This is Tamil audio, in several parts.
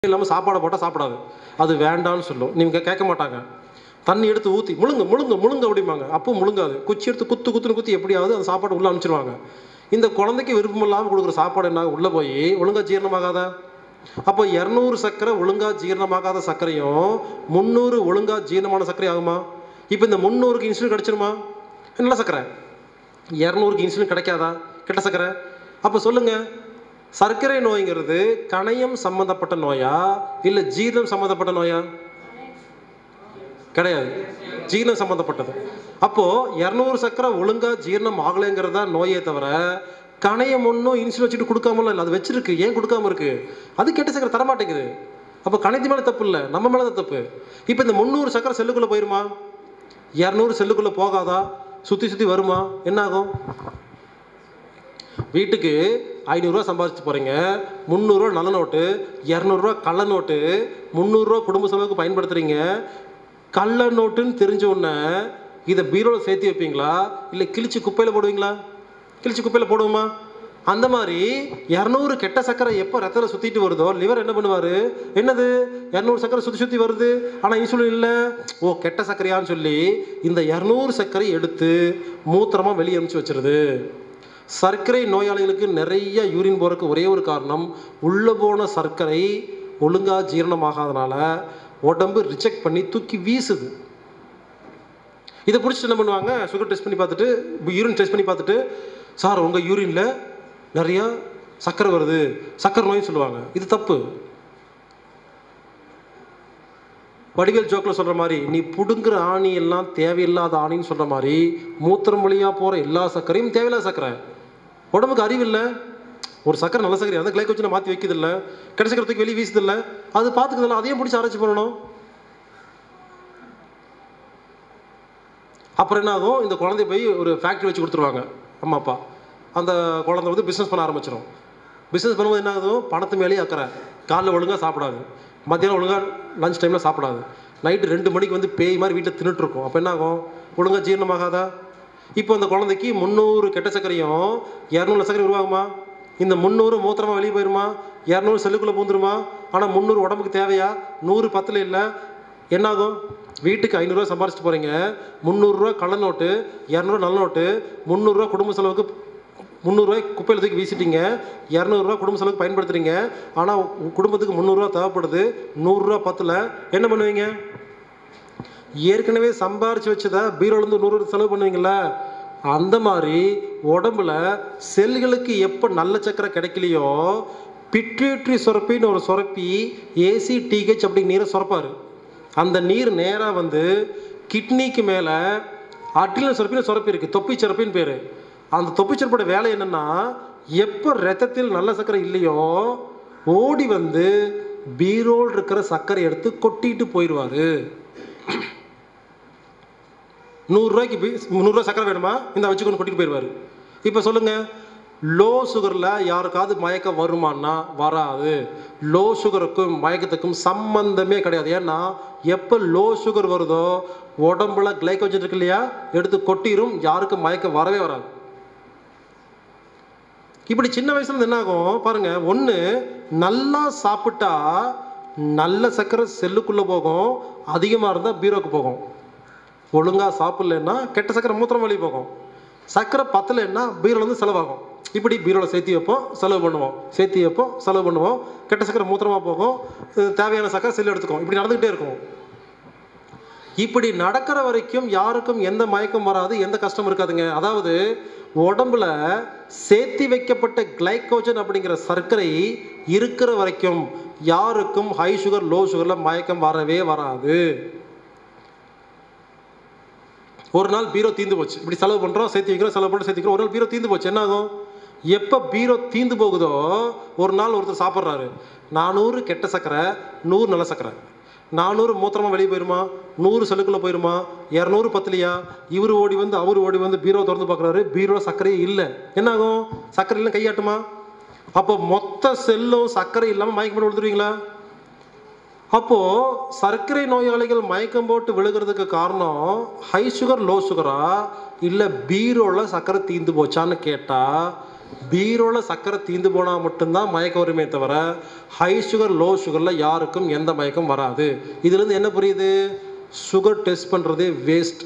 இல்லாமல் சாப்பாடை போட்டால் சாப்பிடாது அது வேண்டாம்னு சொல்லும் நீங்கள் கேட்க மாட்டாங்க தண்ணி எடுத்து ஊற்றி முழுங்க முழுங்க முழுங்க அப்படிம்பாங்க அப்போ முழுங்காது குச்சி எடுத்து குத்து குத்துன்னு குத்தி எப்படியாவது அந்த சாப்பாடு உள்ளே அனுப்பிச்சிருவாங்க இந்த குழந்தைக்கு விருப்பம் இல்லாமல் கொடுக்குற சாப்பாடு என்ன உள்ளே போய் ஒழுங்கா ஜீரணமாகாதா அப்போ இரநூறு சர்க்கரை ஒழுங்கா ஜீரணமாகாத சர்க்கரையும் முந்நூறு ஒழுங்கா ஜீரணமான சர்க்கரை ஆகுமா இப்போ இந்த முந்நூறுக்கு இன்சுலின் கிடைச்சிருமா நல்ல சர்க்கரை இரநூறுக்கு இன்சுலின் கிடைக்காதா கெட்ட சர்க்கரை அப்போ சொல்லுங்க சர்க்கரை நோய்ங்கிறது கணையம் சம்பந்தப்பட்ட நோயா இல்லை ஜீரணம் சம்பந்தப்பட்ட நோயா கிடையாது ஜீரணம் சம்பந்தப்பட்டது அப்போ இரநூறு சர்க்கரை ஒழுங்கா ஜீரணம் ஆகலைங்கிறது தான் நோயே தவிர கணையம் ஒன்றும் இன்சுலின் வச்சுட்டு கொடுக்காமலாம் இல்லை அது வச்சிருக்கு ஏன் கொடுக்காம இருக்கு அது கெட்ட சர்க்கரை தரமாட்டேங்குது அப்போ கணையத்து மேலே தப்பு இல்லை நம்ம மேலே தான் தப்பு இப்போ இந்த முந்நூறு சர்க்கரை செல்லுக்குள்ளே போயிருமா இரநூறு செல்லுக்குள்ளே போகாதா சுற்றி சுற்றி வருமா என்ன ஆகும் வீட்டுக்கு ஐநூறுரூவா சம்பாதிச்சு போகிறீங்க முந்நூறுரூவா நல்ல நோட்டு இரநூறுவா கள்ள நோட்டு முந்நூறுரூவா குடும்ப செலவுக்கு பயன்படுத்துகிறீங்க கள்ள நோட்டுன்னு தெரிஞ்ச உடனே இதை பீரோவில் சேர்த்து வைப்பீங்களா இல்லை கிழிச்சு குப்பையில் போடுவீங்களா கிழிச்சு குப்பையில் போடுவோமா அந்த மாதிரி இரநூறு கெட்ட சக்கரை எப்போ ரத்தத்தில் சுற்றிட்டு வருதோ லிவர் என்ன பண்ணுவார் என்னது இரநூறு சக்கரை சுற்றி சுற்றி வருது ஆனால் இன்சுலின் இல்லை ஓ கெட்ட சர்க்கரையான்னு சொல்லி இந்த இரநூறு சர்க்கரை எடுத்து மூத்திரமாக வெளியே அனுப்பிச்சு வச்சிருது சர்க்கரை நோயாளிகளுக்கு நிறைய யூரின் போகிறதுக்கு ஒரே ஒரு காரணம் உள்ளே போன சர்க்கரை ஒழுங்காக ஜீரணமாகாதனால உடம்பு ரிஜெக்ட் பண்ணி தூக்கி வீசுது இதை பிடிச்சிட்டு என்ன பண்ணுவாங்க சுகர் டெஸ்ட் பண்ணி பார்த்துட்டு யூரின் டெஸ்ட் பண்ணி பார்த்துட்டு சார் உங்கள் யூரினில் நிறையா சர்க்கரை வருது சர்க்கரை நோய்னு சொல்லுவாங்க இது தப்பு வடிவேல் ஜோக்கில் சொல்கிற மாதிரி நீ புடுங்குற ஆணி எல்லாம் தேவையில்லாத ஆணின்னு சொல்கிற மாதிரி மூத்திரம் வழியாக போகிற எல்லா சர்க்கரையும் தேவையில்லாத சர்க்கரை உடம்புக்கு அறிவு இல்லை ஒரு சர்க்கரை நல்ல சர்க்கரை அந்த கிளைக்கோச்சினை மாற்றி வைக்கிறது இல்லை கிடைச்சிக்கிறதுக்கு வெளியே வீசுது இல்லை அது பார்த்துக்குதில்ல அதையும் பிடிச்சி ஆராய்ச்சி பண்ணணும் அப்புறம் என்ன ஆகும் இந்த குழந்தைய போய் ஒரு ஃபேக்ட்ரி வச்சு கொடுத்துருவாங்க அம்மா அப்பா அந்த குழந்தை வந்து பிஸ்னஸ் பண்ண ஆரம்பிச்சிடும் பிஸ்னஸ் பண்ணும்போது என்ன ஆகுது பணத்து மேலேயே அக்கறை காலைல ஒழுங்காக சாப்பிடாது மத்தியானம் ஒழுங்காக லஞ்ச் டைமில் சாப்பிடாது நைட்டு ரெண்டு மணிக்கு வந்து பேய் மாதிரி வீட்டில் தின்னுட்டு இருக்கும் அப்போ என்ன ஆகும் ஒழுங்காக ஜீரணமாகாதா இப்போ அந்த குழந்தைக்கு முந்நூறு கெட்ட சர்க்கரையும் இரநூறு சர்க்கரை உருவாகுமா இந்த முந்நூறு மூத்திரமா வெளியே போயிருமா இரநூறு செல்லுக்குள்ளே பூந்துருமா ஆனால் முந்நூறு உடம்புக்கு தேவையா நூறு பத்தில் இல்லை என்னாகும் வீட்டுக்கு ஐநூறுரூவா சம்பாரிச்சிட்டு போகிறீங்க முந்நூறுரூவா கள்ள நோட்டு இரநூறுவா நல்ல நோட்டு முந்நூறுரூவா குடும்ப செலவுக்கு முந்நூறுரூவாய் குப்பையில் தூக்கி வீசிட்டீங்க இரநூறுவா குடும்ப செலவுக்கு பயன்படுத்துறீங்க ஆனால் உங்க குடும்பத்துக்கு முந்நூறுரூவா தேவைப்படுது நூறுரூவா பத்தில் என்ன பண்ணுவீங்க ஏற்கனவே சம்பாரிச்சு வச்சதை பீரோலேருந்து நூறு செலவு பண்ணுவீங்களா அந்த மாதிரி உடம்புல செல்களுக்கு எப்போ நல்ல சக்கரை கிடைக்கலையோ பிட்யூட்ரி சுரப்பின்னு ஒரு சுரப்பி ஏசி டிஹெச் அப்படி நீரை சுரப்பார் அந்த நீர் நேராக வந்து கிட்னிக்கு மேலே அட்ரினல் சுரப்பின்னு சுரப்பி இருக்குது தொப்பி சுரப்பின்னு பேர் அந்த தொப்பி சுரப்போட வேலை என்னென்னா எப்போ ரத்தத்தில் நல்ல சர்க்கரை இல்லையோ ஓடி வந்து பீரோல் இருக்கிற சர்க்கரை எடுத்து கொட்டிட்டு போயிடுவார் நூறுரூவாய்க்கு பீ நூறுரூவா சக்கரை வேணுமா இந்த வச்சுக்கொண்டு கொட்டிட்டு போயிடுவார் இப்போ சொல்லுங்கள் லோ சுகரில் யாருக்காவது மயக்கம் வருமானா வராது லோ சுகருக்கும் மயக்கத்துக்கும் சம்பந்தமே கிடையாது ஏன்னா எப்போ லோ சுகர் வருதோ உடம்புல கிளைக்கோஜன் இருக்கு இல்லையா எடுத்து கொட்டிரும் யாருக்கும் மயக்கம் வரவே வராது இப்படி சின்ன வயசுல இருந்து என்ன ஆகும் பாருங்க ஒன்று நல்லா சாப்பிட்டா நல்ல சர்க்கரை செல்லுக்குள்ளே போகும் அதிகமாக இருந்தால் பீரோக்கு போகும் ஒழுங்காக சாப்பிட்லன்னா கெட்ட சக்கரை மூத்திரம் வழி போகும் சக்கரை பத்தலைன்னா பீரோல இருந்து செலவாகும் இப்படி பீரோவில் சேர்த்தி வைப்போம் செலவு பண்ணுவோம் சேர்த்தி வைப்போம் செலவு பண்ணுவோம் கெட்ட சக்கரை மூத்திரமாக போகும் அஹ் தேவையான சக்கரை செல்லு எடுத்துக்கும் இப்படி நடந்துக்கிட்டே இருக்கும் இப்படி நடக்கிற வரைக்கும் யாருக்கும் எந்த மயக்கம் வராது எந்த கஷ்டம் இருக்காதுங்க அதாவது உடம்புல சேர்த்தி வைக்கப்பட்ட கிளைக்கோஜன் அப்படிங்கிற சர்க்கரை இருக்கிற வரைக்கும் யாருக்கும் ஹை சுகர் லோ சுகரில் மயக்கம் வரவே வராது ஒரு நாள் பீரோ தீந்து போச்சு இப்படி செலவு பண்ணுறோம் சேர்த்து வைக்கிறோம் செலவு பண்ணுறோம் சேர்த்து வைக்கிறோம் ஒரு நாள் பீரோ தீந்து போச்சு என்ன ஆகும் எப்போ பீரோ தீந்து போகுதோ ஒரு நாள் ஒருத்தர் சாப்பிட்றாரு நானூறு கெட்ட சக்கரை நூறு நல்ல சக்கரை நானூறு மூத்திரமாக வெளியே போயிருமா நூறு செல்லுக்குள்ளே போயிருமா இரநூறு பத்துலையா இவர் ஓடி வந்து அவர் ஓடி வந்து பீரோ திறந்து பார்க்குறாரு பீரோ சர்க்கரையே இல்லை என்ன ஆகும் சர்க்கரை இல்லை கையாட்டுமா அப்போ மொத்த செல்லும் சர்க்கரை இல்லாமல் மயக்கம் போட்டு விழுந்துருவீங்களா அப்போ சர்க்கரை நோயாளிகள் மயக்கம் போட்டு விழுகிறதுக்கு காரணம் ஹை சுகர் லோ சுகரா இல்லை பீரோல சர்க்கரை தீந்து போச்சான்னு கேட்டா பீரோவில் சர்க்கரை தீந்து போனால் மட்டும்தான் மயக்கம் வருமே தவிர ஹை சுகர் லோ சுகரில் யாருக்கும் எந்த மயக்கம் வராது இதுலேருந்து என்ன புரியுது சுகர் டெஸ்ட் பண்ணுறதே வேஸ்ட்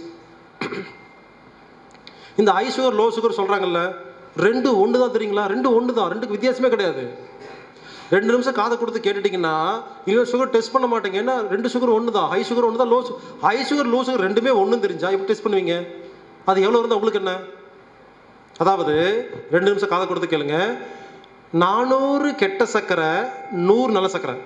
இந்த ஹை சுகர் லோ சுகர் சொல்கிறாங்கல்ல ரெண்டு ஒன்று தான் தெரியுங்களா ரெண்டு ஒன்று தான் ரெண்டுக்கு வித்தியாசமே கிடையாது ரெண்டு நிமிஷம் காதை கொடுத்து கேட்டுட்டீங்கன்னா இல்லை சுகர் டெஸ்ட் பண்ண மாட்டீங்க ஏன்னா ரெண்டு சுகர் ஒன்று தான் ஹை சுகர் ஒன்று தான் low high sugar low sugar ரெண்டுமே ஒன்றும் தெரிஞ்சா எப்படி டெஸ்ட் பண்ணுவீங்க அது எவ்வளோ இருந்தால் உங்களுக்கு என்ன அதாவது ரெண்டு நிமிஷம் காதை கொடுத்து கேளுங்க நானூறு கெட்ட சர்க்கரை நூறு நல்ல சர்க்கரை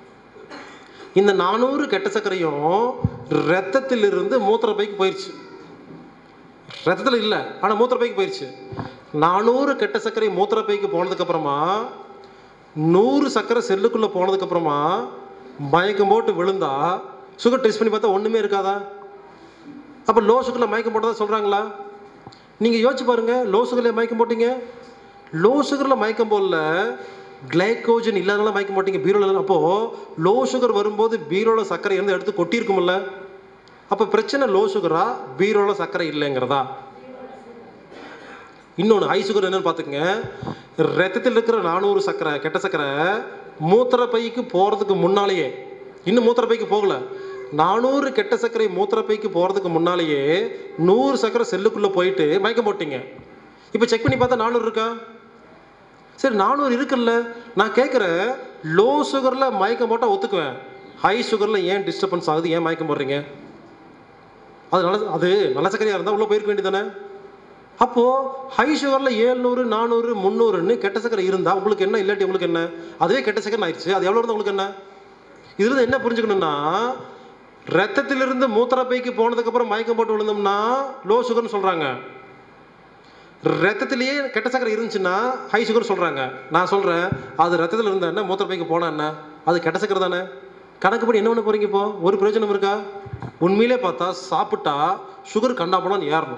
இந்த நானூறு கெட்ட சர்க்கரையும் ரத்தத்திலிருந்து மூத்திர பைக்கு போயிடுச்சு ரத்தத்தில் இல்லை ஆனால் மூத்திர பைக்கு போயிடுச்சு நானூறு கெட்ட சர்க்கரை மூத்திர பைக்கு போனதுக்கப்புறமா நூறு சர்க்கரை செல்லுக்குள்ளே போனதுக்கப்புறமா மயக்கம் போட்டு விழுந்தா சுகர் டெஸ்ட் பண்ணி பார்த்தா ஒன்றுமே இருக்காதா அப்போ லோ சுகரில் மயக்கம் போட்டதா சொல்கிறாங்களா நீங்கள் யோசிச்சு பாருங்கள் லோ சுகரில் மயக்கம் போட்டீங்க லோ சுகரில் மயக்கம் போடல கிளைக்கோஜன் இல்லாதனால மயக்கம் போட்டீங்க பீரோவில் அப்போது லோ சுகர் வரும்போது பீரோவில் சர்க்கரை இருந்து எடுத்து கொட்டியிருக்கும்ல அப்போ பிரச்சனை லோ சுகரா பீரோவில் சர்க்கரை இல்லைங்கிறதா இன்னொன்று ஹை சுகர் என்னன்னு பார்த்துக்கங்க ரத்தத்தில் இருக்கிற நானூறு சர்க்கரை கெட்ட சர்க்கரை மூத்திர பைக்கு போகிறதுக்கு முன்னாலேயே இன்னும் மூத்திர பைக்கு போகல நானூறு கெட்ட சர்க்கரை மூத்திர பைக்கு போகிறதுக்கு முன்னாலேயே நூறு சர்க்கரை செல்லுக்குள்ளே போயிட்டு மயக்கம் போட்டீங்க இப்போ செக் பண்ணி பார்த்தா நானூறு இருக்கா சரி நானூறு இருக்குல்ல நான் கேட்குறேன் லோ சுகரில் மயக்கம் போட்டால் ஒத்துக்குவேன் ஹை சுகரில் ஏன் டிஸ்டர்பன்ஸ் ஆகுது ஏன் மயக்கம் போடுறீங்க அது நல்ல அது நல்ல சர்க்கரையாக இருந்தால் உள்ளே போயிருக்க வேண்டியதானே அப்போது ஹை சுகரில் ஏழ்நூறு நானூறு முந்நூறுன்னு கெட்ட சர்க்கரை இருந்தால் உங்களுக்கு என்ன இல்லாட்டி உங்களுக்கு என்ன அதுவே கெட்ட சர்க்கரை ஆயிடுச்சு அது எவ்வளோ இருந்தால் உங்களுக்கு என்ன இதுலேருந்து என்ன புரிஞ்சுக்கணும்னா ரத்தத்திலிருந்து மூத்திர பைக்கு போனதுக்கப்புறம் மயக்கம் போட்டு விழுந்தோம்னா லோ சுகர்னு சொல்கிறாங்க ரத்தத்திலேயே கெட்ட சர்க்கரை இருந்துச்சுன்னா ஹை சுகர் சொல்கிறாங்க நான் சொல்கிறேன் அது ரத்தத்தில் இருந்தா என்ன மூத்திர பைக்கு போனா என்ன அது கெட்ட சர்க்கரை தானே கணக்குப்படி என்ன பண்ண போகிறீங்க இப்போ ஒரு பிரயோஜனம் இருக்கா உண்மையிலே பார்த்தா சாப்பிட்டா சுகர் கண்டாபுனான்னு ஏறணும்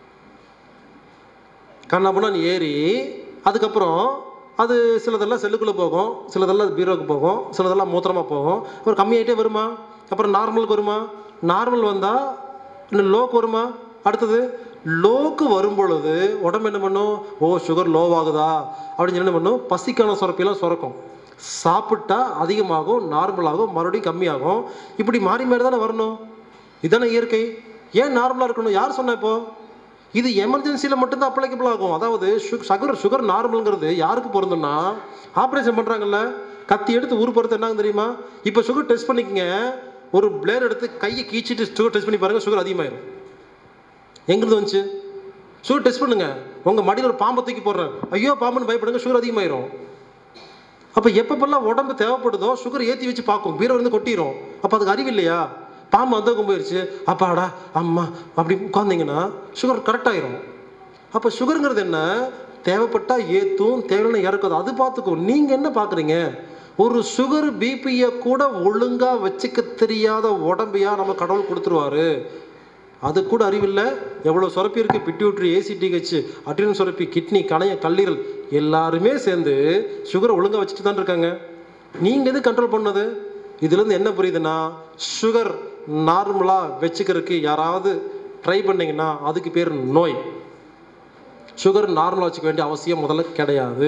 கண்ணாபுனான்னு ஏறி அதுக்கப்புறம் அது சிலதெல்லாம் செல்லுக்குள்ளே போகும் சிலதெல்லாம் பீரோக்கு போகும் சிலதெல்லாம் மூத்திரமாக போகும் அப்புறம் கம்மியாயிட்டே வருமா அப்புறம் நார்மலுக்கு வருமா நார்மல் வந்தால் இன்னும் லோக்கு வருமா அடுத்தது லோக்கு வரும் பொழுது உடம்பு என்ன பண்ணும் ஓ சுகர் லோவாகுதா அப்படின்னு சொல்லி என்ன பண்ணும் பசிக்கான சுரப்பிலாம் சுரக்கும் சாப்பிட்டா அதிகமாகும் நார்மலாகும் மறுபடியும் கம்மியாகும் இப்படி மாறி மாறி தானே வரணும் இதானே இயற்கை ஏன் நார்மலாக இருக்கணும் யார் சொன்னா இப்போ இது எமர்ஜென்சியில் மட்டும்தான் அப்ளைக்கபிள் ஆகும் அதாவது சுகர் சுகர் நார்மலுங்கிறது யாருக்கு பொருந்தும்னா ஆப்ரேஷன் பண்ணுறாங்கல்ல கத்தி எடுத்து ஊர் பொறுத்து என்னங்க தெரியுமா இப்போ சுகர் டெஸ்ட் பண்ணிக்கங்க ஒரு பிளேர் எடுத்து கையை கீச்சிட்டு சுகர் டெஸ்ட் பண்ணி பாருங்க சுகர் அதிகமாயிரும் எங்கிருந்து வந்துச்சு சுகர் டெஸ்ட் பண்ணுங்க உங்கள் மடியில் ஒரு பாம்பை தூக்கி போடுறேன் ஐயோ பாம்புன்னு பயப்படுங்க சுகர் அதிகமாயிரும் அப்போ எப்பப்பெல்லாம் உடம்பு தேவைப்படுதோ சுகர் ஏற்றி வச்சு பார்க்கும் பீரோ இருந்து கொட்டிடும் அப்போ அதுக்கு அறிவு இல்லையா பாம்பு அந்த போயிடுச்சு அப்பாடா அம்மா அப்படி உட்காந்திங்கன்னா சுகர் கரெக்டாயிரும் அப்போ சுகருங்கிறது என்ன தேவைப்பட்டா ஏற்றும் தேவையான இறக்குது அது பார்த்துக்கும் நீங்கள் என்ன பார்க்குறீங்க ஒரு சுகர் பிபியை கூட ஒழுங்காக வச்சுக்க தெரியாத உடம்பையா நம்ம கடவுள் கொடுத்துருவாரு அது கூட அறிவில்லை எவ்வளோ சுரப்பி இருக்குது பிட்யூட்ரி ஏசிடிஹெச் அட்ரினல் சுரப்பி கிட்னி கணைய கல்லீரல் எல்லாருமே சேர்ந்து சுகரை ஒழுங்காக வச்சுட்டு தான் இருக்காங்க நீங்கள் எது கண்ட்ரோல் பண்ணது இதுலேருந்து என்ன புரியுதுன்னா சுகர் நார்மலாக வச்சுக்கிறதுக்கு யாராவது ட்ரை பண்ணீங்கன்னா அதுக்கு பேர் நோய் சுகர் நார்மலாக வச்சுக்க வேண்டிய அவசியம் முதல்ல கிடையாது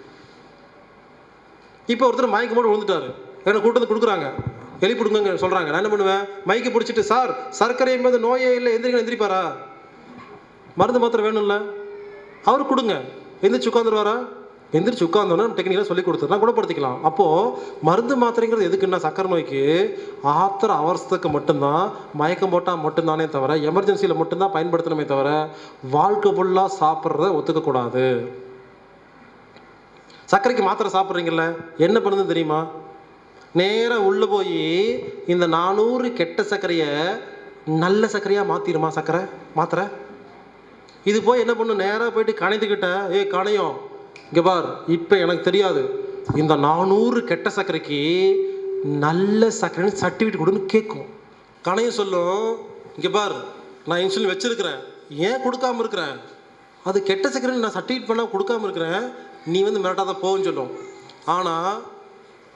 இப்போ ஒருத்தர் மயக்கம் போட்டு விழுந்துட்டாரு எனக்கு கூட்டத்தை கொடுக்குறாங்க எழுப்பி கொடுங்க சொல்கிறாங்க நான் என்ன பண்ணுவேன் மைக்கு பிடிச்சிட்டு சார் சர்க்கரை என்பது நோயே இல்லை எந்திரிக்க எந்திரிப்பாரா மருந்து மாத்திரை வேணும்ல அவர் கொடுங்க எந்திரிச்சு உட்காந்துருவாரா எந்திரிச்சு உட்காந்தோன்னா டெக்னிக்கலாக சொல்லி கொடுத்துருனா குணப்படுத்திக்கலாம் அப்போது மருந்து மாத்திரைங்கிறது எதுக்குன்னா சக்கரை நோய்க்கு ஆத்திர அவசரத்துக்கு மட்டும்தான் மயக்கம் போட்டால் மட்டும்தானே தவிர எமர்ஜென்சியில் மட்டும்தான் பயன்படுத்தணுமே தவிர வாழ்க்கை ஃபுல்லாக சாப்பிட்றத ஒத்துக்கக்கூடாது சர்க்கரைக்கு மாத்திரை சாப்பிட்றீங்கல்ல என்ன பண்ணுது தெரியுமா நேராக உள்ளே போய் இந்த நானூறு கெட்ட சர்க்கரையை நல்ல சர்க்கரையாக மாற்றிடுமா சர்க்கரை மாத்திரை இது போய் என்ன பண்ணும் நேராக போயிட்டு கணைத்துக்கிட்ட ஏ கணையம் இங்கே பார் இப்போ எனக்கு தெரியாது இந்த நானூறு கெட்ட சர்க்கரைக்கு நல்ல சர்க்கரைன்னு சர்டிஃபிகேட் கொடுன்னு கேட்கும் கணையம் சொல்லும் இங்கே பார் நான் இன்சுலின் வச்சிருக்கிறேன் ஏன் கொடுக்காம இருக்கிறேன் அது கெட்ட சர்க்கரை நான் சர்டிஃபிகேட் பண்ண கொடுக்காம இருக்கிறேன் நீ வந்து மிரட்டாத போன்னு சொல்லும் ஆனால்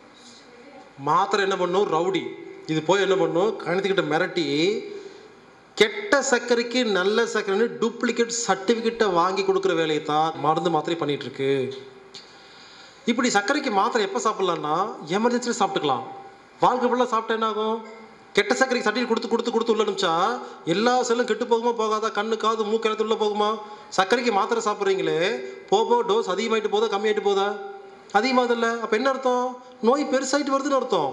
மாத்திரை என்ன பண்ணும் ரவுடி இது போய் என்ன பண்ணும் கணத்துக்கிட்ட மிரட்டி கெட்ட சர்க்கரைக்கு நல்ல சர்க்கரைன்னு டூப்ளிகேட் சர்டிஃபிகேட்டை வாங்கி கொடுக்குற வேலையை தான் மருந்து மாத்திரை பண்ணிட்டு இருக்கு இப்படி சர்க்கரைக்கு மாத்திரை எப்போ சாப்பிட்லான்னா எமர்ஜென்சியில் சாப்பிட்டுக்கலாம் வாழ்க்கை ஃபுல்லாக சாப்பிட்டா என்ன ஆகும் கெட்ட சர்க்கரைக்கு சர்டிஃபிகேட் கொடுத்து கொடுத்து கொடுத்து உள்ள அனுப்பிச்சா எல்லா செல்லும் கெட்டு போகுமா போகாதா கண்ணு காது மூக்கிழத்து உள்ள போகுமா சர்க்கரைக்கு மாத்திரை சாப்பிட்றீங்களே போக போக டோஸ் அதிகமாயிட்டு போதா கம்மியாயிட்டு போதா அதிகமாகுதில்ல அப்போ என்ன அர்த்தம் நோய் பெருசாயிட்டு வருதுன்னு அர்த்தம்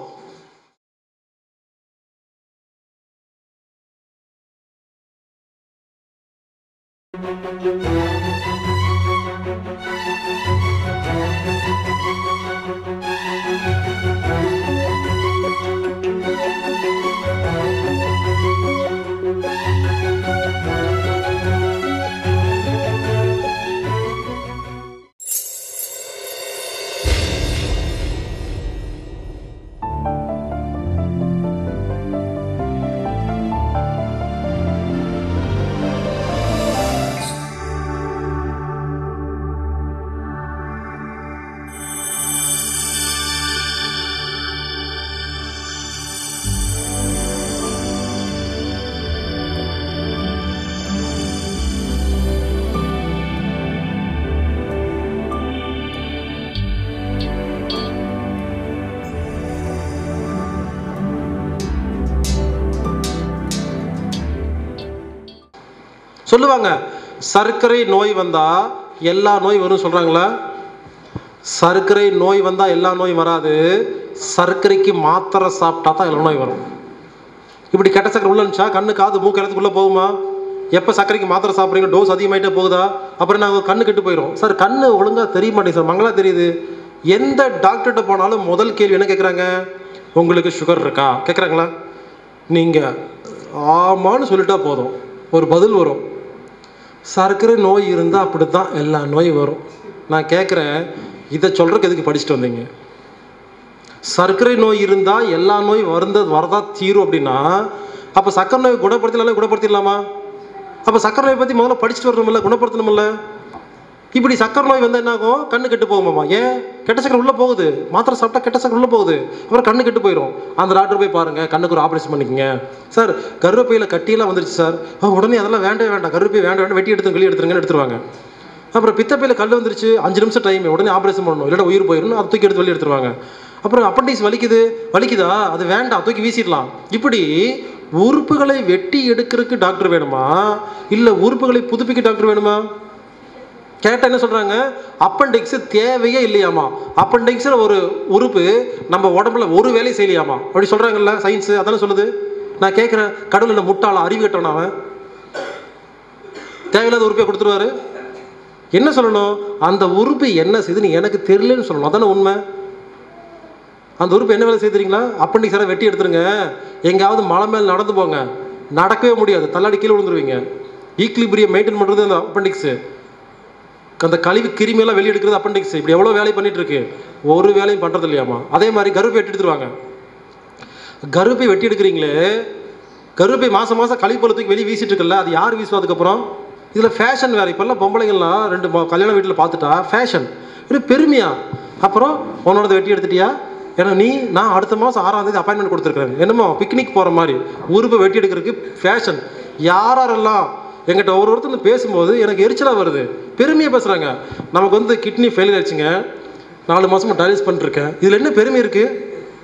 சொல்லுவாங்க சர்க்கரை நோய் வந்தா எல்லா நோய் வரும் சொல்றாங்களா சர்க்கரை நோய் வந்தா எல்லா நோயும் வராது சர்க்கரைக்கு மாத்திரை சாப்பிட்டா தான் எல்லா நோய் வரும் இப்படி கெட்ட சர்க்கரை உள்ள இருந்துச்சா கண்ணு காது மூக்கு இடத்துக்குள்ள போகுமா எப்போ சர்க்கரைக்கு மாத்திரை சாப்பிட்றீங்க டோஸ் அதிகமாயிட்டே போகுதா அப்புறம் நாங்கள் கண்ணு கெட்டு போயிடும் சார் கண்ணு ஒழுங்கா தெரிய மாட்டேங்குது சார் மங்களா தெரியுது எந்த டாக்டர்கிட்ட போனாலும் முதல் கேள்வி என்ன கேட்குறாங்க உங்களுக்கு சுகர் இருக்கா கேட்குறாங்களா நீங்கள் ஆமான்னு சொல்லிட்டா போதும் ஒரு பதில் வரும் சர்க்கரை நோய் இருந்தால் அப்படி தான் எல்லா நோயும் வரும் நான் கேட்குறேன் இதை சொல்கிறதுக்கு எதுக்கு படிச்சுட்டு வந்தீங்க சர்க்கரை நோய் இருந்தால் எல்லா நோய் வருந்த வரதா தீரும் அப்படின்னா அப்போ சர்க்கரை நோய் குணப்படுத்தலாம் குணப்படுத்திடலாமா அப்போ சர்க்கரை நோய் பற்றி முதல்ல படிச்சுட்டு வரணுமில்ல குணப்படுத்தணுமில்ல இப்படி சர்க்கரை நோய் வந்தால் என்ன ஆகும் கண்ணு கெட்டு போகுமாமா ஏன் கெட்ட சர்க்கரை உள்ளே போகுது மாத்திரை சாப்பிட்டா கெட்ட சர்க்கரை உள்ளே போகுது அப்புறம் கண்ணு கெட்டு போயிடும் அந்த டாக்டர் போய் பாருங்கள் கண்ணுக்கு ஒரு ஆப்ரேஷன் பண்ணிக்கங்க சார் கருப்பையில் கட்டியெல்லாம் வந்துருச்சு சார் ஆ, உடனே அதெல்லாம் வேண்டவே வேண்டாம் கருப்பை வேண்டாம் வேண்டாம் வெட்டி எடுத்து வெளியே எடுத்துருங்கன்னு எடுத்துருவாங்க அப்புறம் பித்தப்பையில் கல் வந்துருச்சு அஞ்சு நிமிஷம் டைம் உடனே ஆப்ரேஷன் பண்ணணும் இல்லைன்னா உயிர் போயிடும் அதை தூக்கி எடுத்து வெளியே எடுத்துருவாங்க அப்புறம் அப்பண்டிக்ஸ் வலிக்குது வலிக்குதா அது வேண்டாம் தூக்கி வீசிடலாம் இப்படி உறுப்புகளை வெட்டி எடுக்கிறதுக்கு டாக்டர் வேணுமா இல்லை உறுப்புகளை புதுப்பிக்க டாக்டர் வேணுமா கேட்டால் என்ன சொல்கிறாங்க அப்பண்டிக்ஸ் தேவையே இல்லையாமா அப்பண்டிக்ஸில் ஒரு உறுப்பு நம்ம உடம்புல ஒரு வேலையும் செய்யலையாமா அப்படி சொல்கிறாங்கல்ல சயின்ஸ் அதானே சொல்லுது நான் கேட்குறேன் கடவுள் என்ன முட்டாளா அறிவு கட்டணும் அவன் தேவையில்லாத உறுப்பை கொடுத்துருவாரு என்ன சொல்லணும் அந்த உறுப்பு என்ன செய்யுதுன்னு எனக்கு தெரியலன்னு சொல்லணும் அதானே உண்மை அந்த உறுப்பு என்ன வேலை செய்துறீங்களா அப்பண்டிக்ஸ் எல்லாம் வெட்டி எடுத்துருங்க எங்கேயாவது மலை மேல் நடந்து போங்க நடக்கவே முடியாது தள்ளாடி கீழே விழுந்துருவீங்க ஈக்லிபிரியம் மெயின்டைன் பண்ணுறது அந்த அப்பண்டிக்ஸு அந்த கழிவு கிருமியெல்லாம் வெளியே எடுக்கிறது அப்பண்டிக்ஸ் இப்படி எவ்வளோ வேலை பண்ணிட்டு இருக்கு ஒரு வேலையும் பண்ணுறது இல்லையாமா அதே மாதிரி கருப்பை வெட்டி எடுத்துருவாங்க கருப்பை வெட்டி எடுக்கிறீங்களே கருப்பை மாதம் மாதம் கழிப்பழத்துக்கு வெளியே வீசிட்டு இருக்குல்ல அது யார் வீசுவா அதுக்கப்புறம் இதில் ஃபேஷன் வேறு இப்போல்லாம் பொம்பளைங்கள்லாம் ரெண்டு ம- கல்யாண வீட்டில் பார்த்துட்டா ஃபேஷன் இது பெருமையா அப்புறம் உன்னோடது வெட்டி எடுத்துட்டியா ஏன்னா நீ நான் அடுத்த மாதம் ஆறாம் தேதி அப்பாயின்மெண்ட் கொடுத்துருக்கேன் என்னமோ பிக்னிக் போகிற மாதிரி உருப்பை வெட்டி எடுக்கிறதுக்கு ஃபேஷன் யாரெல்லாம் எங்கிட்ட ஒரு ஒருத்தர் பேசும்போது எனக்கு எரிச்சலாக வருது பெருமையாக பேசுகிறாங்க நமக்கு வந்து கிட்னி ஃபெயிலியர் ஆச்சுங்க நாலு மாதமாக டயாலிஸ் பண்ணிருக்கேன் இதில் என்ன பெருமை இருக்குது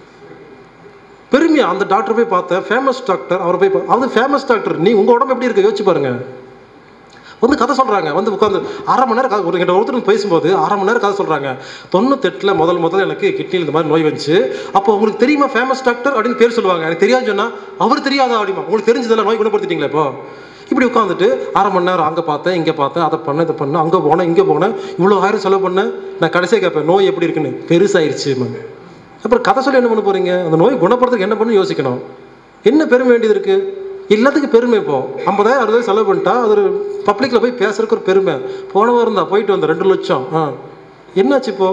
பெருமையா அந்த டாக்டர் போய் பார்த்தேன் ஃபேமஸ் டாக்டர் அவரை போய் பா- அவர் ஃபேமஸ் டாக்டர் நீ உங்கள் உடம்பு எப்படி இருக்கு யோசிச்சு பாருங்க வந்து கதை சொல்கிறாங்க வந்து உட்காந்து அரை மணி நேரம் கதை ஒரு கிட்ட ஒருத்தர் பேசும்போது அரை மணி நேரம் கதை சொல்கிறாங்க தொண்ணூத்தெட்டில் முதல் முதல்ல எனக்கு கிட்னியில் இந்த மாதிரி நோய் வந்துச்சு அப்போ உங்களுக்கு தெரியுமா ஃபேமஸ் டாக்டர் அப்படின்னு பேர் சொல்லுவாங்க எனக்கு தெரியாது சொன்னால் அவர் தெரியாதா அப்படிமா உங்களுக்கு தெரிஞ்சதெல்லாம் நோய் குணப்படுத்திட்டீங்களா இப்போ இப்படி உட்காந்துட்டு அரை மணி நேரம் அங்கே பார்த்தேன் இங்கே பார்த்தேன் அதை பண்ணேன் இதை பண்ணேன் அங்கே போனேன் இங்கே போனேன் இவ்வளோ ஆயிரம் செலவு பண்ணேன் நான் கடைசியாக கேட்பேன் நோய் எப்படி இருக்குன்னு பெருசாயிருச்சு அப்புறம் கதை சொல்லி என்ன பண்ண போறீங்க அந்த நோய் குணப்படுறதுக்கு என்ன பண்ணு யோசிக்கணும் என்ன பெருமை வேண்டியது இருக்கு எல்லாத்துக்கும் பெருமை இப்போ ஐம்பதாயிரம் அறுபதாயிரம் செலவு பண்ணிட்டா அது ஒரு பப்ளிக்கில் போய் பேசுறதுக்கு ஒரு பெருமை போன வாரம் தான் போயிட்டு வந்தேன் ரெண்டு லட்சம் ஆ என்னாச்சு இப்போ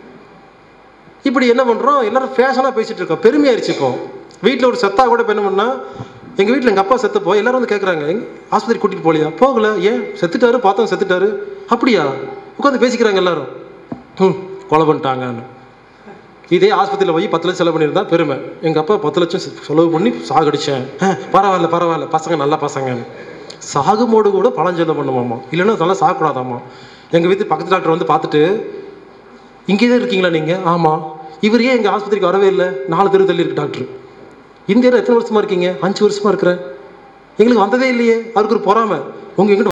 இப்படி என்ன பண்ணுறோம் எல்லாரும் ஃபேஷனாக பேசிட்டு இருக்கோம் பெருமையாயிருச்சு இப்போ வீட்டில் ஒரு செத்தா கூட இப்போ என்ன பண்ணா எங்கள் வீட்டில் எங்கள் அப்பா செத்தப்போ எல்லாரும் வந்து கேட்குறாங்க எங்க ஆஸ்பத்திரி கூட்டிகிட்டு போகலையா போகல ஏன் செத்துட்டாரு பார்த்தோம் செத்துட்டாரு அப்படியா உட்காந்து பேசிக்கிறாங்க எல்லாரும் ம் கொலை பண்ணிட்டாங்கன்னு இதே ஆஸ்பத்திரியில் போய் பத்து லட்சம் செலவு பண்ணியிருந்தா பெருமை எங்கள் அப்பா பத்து லட்சம் செ- செலவு பண்ணி சாகடிச்சேன் அஹ், பரவாயில்ல பரவாயில்ல பசங்க நல்ல பசங்க சாகுமோடு கூட பழஞ்சொல்ல பண்ணுமாம்மா இல்லைன்னா நல்லா சாகக்கூடாதாம்மா எங்கள் வீட்டு பக்கத்து டாக்டர் வந்து பார்த்துட்டு இங்கே தான் இருக்கீங்களா நீங்கள் ஆமாம் இவர் ஏன் எங்கள் ஆஸ்பத்திரிக்கு வரவே இல்லை நாலு தெரு தள்ளி இருக்கு டாக்டர் இந்தியாவில் எத்தனை வருஷமா இருக்கீங்க அஞ்சு வருஷமா இருக்கிறேன் எங்களுக்கு வந்ததே இல்லையே அவருக்கு ஒரு பொறாமை உங்க எங்கிட்ட